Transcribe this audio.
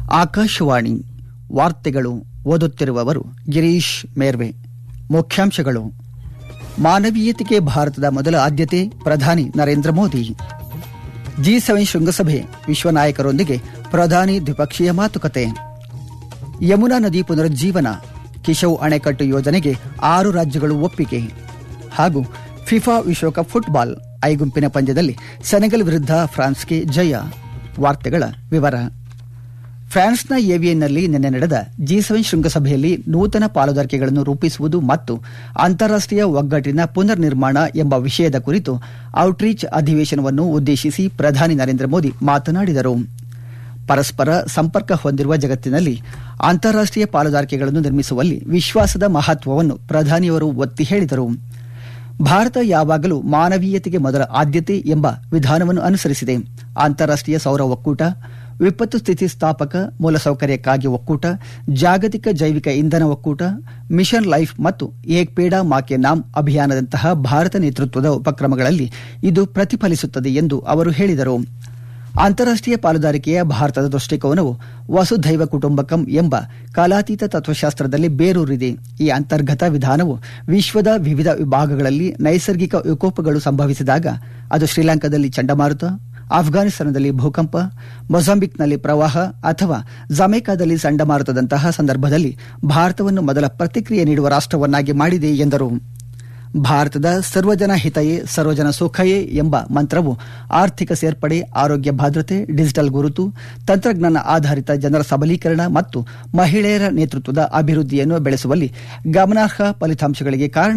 ಆಕಾಶವಾಣಿ ವಾರ್ತೆಗಳು ಓದುತ್ತಿರುವವರು ಗಿರೀಶ್ ಮೇರ್ವೆ ಮುಖ್ಯಾಂಶಗಳು ಮಾನವೀಯತೆಗೆ ಭಾರತದ ಮೊದಲ ಆದ್ಯತೆ ಪ್ರಧಾನಿ ನರೇಂದ್ರ ಮೋದಿ ಜಿ ಸೆವೆನ್ ಶೃಂಗಸಭೆ ವಿಶ್ವ ನಾಯಕರೊಂದಿಗೆ ಪ್ರಧಾನಿ ದ್ವಿಪಕ್ಷೀಯ ಮಾತುಕತೆ ಯಮುನಾ ನದಿ ಪುನರುಜ್ಜೀವನ ಕಿಶೌ ಅಣೆಕಟ್ಟು ಯೋಜನೆಗೆ ಆರು ರಾಜ್ಯಗಳು ಒಪ್ಪಿಗೆ ಹಾಗೂ ಫಿಫಾ ವಿಶ್ವಕಪ್ ಫುಟ್ಬಾಲ್ ಐ ಗುಂಪಿನ ಪಂದ್ಯದಲ್ಲಿ ಸೆನೆಗಲ್ ವಿರುದ್ಧ ಫ್ರಾನ್ಸ್ಗೆ ಜಯ ವಾರ್ತೆಗಳ ವಿವರ ಫ್ರಾನ್ಸ್ನ ಏವಿಯನ್ನಲ್ಲಿ ನಿನ್ನೆ ನಡೆದ ಜಿ ಸೆವೆನ್ ಶೃಂಗಸಭೆಯಲ್ಲಿ ನೂತನ ಪಾಲುದಾರಿಕೆಗಳನ್ನು ರೂಪಿಸುವುದು ಮತ್ತು ಅಂತಾರಾಷ್ಟೀಯ ಒಗ್ಗಟ್ಟಿನ ಪುನರ್ ನಿರ್ಮಾಣ ಎಂಬ ವಿಷಯದ ಕುರಿತು ಔಟ್ರೀಚ್ ಅಧಿವೇಶನವನ್ನು ಉದ್ದೇಶಿಸಿ ಪ್ರಧಾನಿ ನರೇಂದ್ರ ಮೋದಿ ಮಾತನಾಡಿದರು ಪರಸ್ಪರ ಸಂಪರ್ಕ ಹೊಂದಿರುವ ಜಗತ್ತಿನಲ್ಲಿ ಅಂತಾರಾಷ್ಟೀಯ ಪಾಲುದಾರಿಕೆಗಳನ್ನು ನಿರ್ಮಿಸುವಲ್ಲಿ ವಿಶ್ವಾಸದ ಮಹತ್ವವನ್ನು ಪ್ರಧಾನಿಯವರು ಒತ್ತಿ ಹೇಳಿದರು ಭಾರತ ಯಾವಾಗಲೂ ಮಾನವೀಯತೆಗೆ ಮೊದಲ ಆದ್ಯತೆ ಎಂಬ ವಿಧಾನವನ್ನು ಅನುಸರಿಸಿದೆ ಅಂತಾರಾಷ್ಟೀಯ ಸೌರ ಒಕ್ಕೂಟ ವಿಪತ್ತು ಸ್ಥಿತಿ ಸ್ಥಾಪಕ ಮೂಲಸೌಕರ್ಯಕ್ಕಾಗಿ ಒಕ್ಕೂಟ ಜಾಗತಿಕ ಜೈವಿಕ ಇಂಧನ ಒಕ್ಕೂಟ ಮಿಷನ್ ಲೈಫ್ ಮತ್ತು ಏಕ್ ಪೇಡಾ ಮಾಕೆ ನಾಮ್ ಅಭಿಯಾನದಂತಹ ಭಾರತ ನೇತೃತ್ವದ ಉಪಕ್ರಮಗಳಲ್ಲಿ ಇದು ಪ್ರತಿಫಲಿಸುತ್ತದೆ ಎಂದು ಅವರು ಹೇಳಿದರು ಅಂತಾರಾಷ್ಟೀಯ ಪಾಲುದಾರಿಕೆಯ ಭಾರತದ ದೃಷ್ಟಿಕೋನವು ವಸುಧೈವ ಕುಟುಂಬಕಂ ಎಂಬ ಕಾಲಾತೀತ ತತ್ವಶಾಸ್ತ್ರದಲ್ಲಿ ಬೇರೂರಿದೆ ಈ ಅಂತರ್ಗತ ವಿಧಾನವು ವಿಶ್ವದ ವಿವಿಧ ವಿಭಾಗಗಳಲ್ಲಿ ನೈಸರ್ಗಿಕ ವಿಕೋಪಗಳು ಸಂಭವಿಸಿದಾಗ ಅದು ಶ್ರೀಲಂಕಾದಲ್ಲಿ ಚಂಡಮಾರುತ ಆಫ್ಘಾನಿಸ್ತಾನದಲ್ಲಿ ಭೂಕಂಪ ಮೊಜಾಂಬಿಕ್ನಲ್ಲಿ ಪ್ರವಾಹ ಅಥವಾ ಜಮೈಕಾದಲ್ಲಿ ಚಂಡಮಾರುತದಂತಹ ಸಂದರ್ಭದಲ್ಲಿ ಭಾರತವನ್ನು ಮೊದಲ ಪ್ರತಿಕ್ರಿಯೆ ನೀಡುವ ರಾಷ್ಟವನ್ನಾಗಿ ಮಾಡಿದೆ ಎಂದರು ಭಾರತದ ಸರ್ವಜನ ಹಿತಯೇ ಸರ್ವಜನ ಸುಖಯೇ ಎಂಬ ಮಂತ್ರವು ಆರ್ಥಿಕ ಸೇರ್ಪಡೆ ಆರೋಗ್ಯ ಭದ್ರತೆ ಡಿಜಿಟಲ್ ಗುರುತು ತಂತ್ರಜ್ಞಾನ ಆಧಾರಿತ ಜನರ ಸಬಲೀಕರಣ ಮತ್ತು ಮಹಿಳೆಯರ ನೇತೃತ್ವದ ಅಭಿವೃದ್ಧಿಯನ್ನು ಬೆಳೆಸುವಲ್ಲಿ ಗಮನಾರ್ಹ ಫಲಿತಾಂಶಗಳಿಗೆ ಕಾರಣ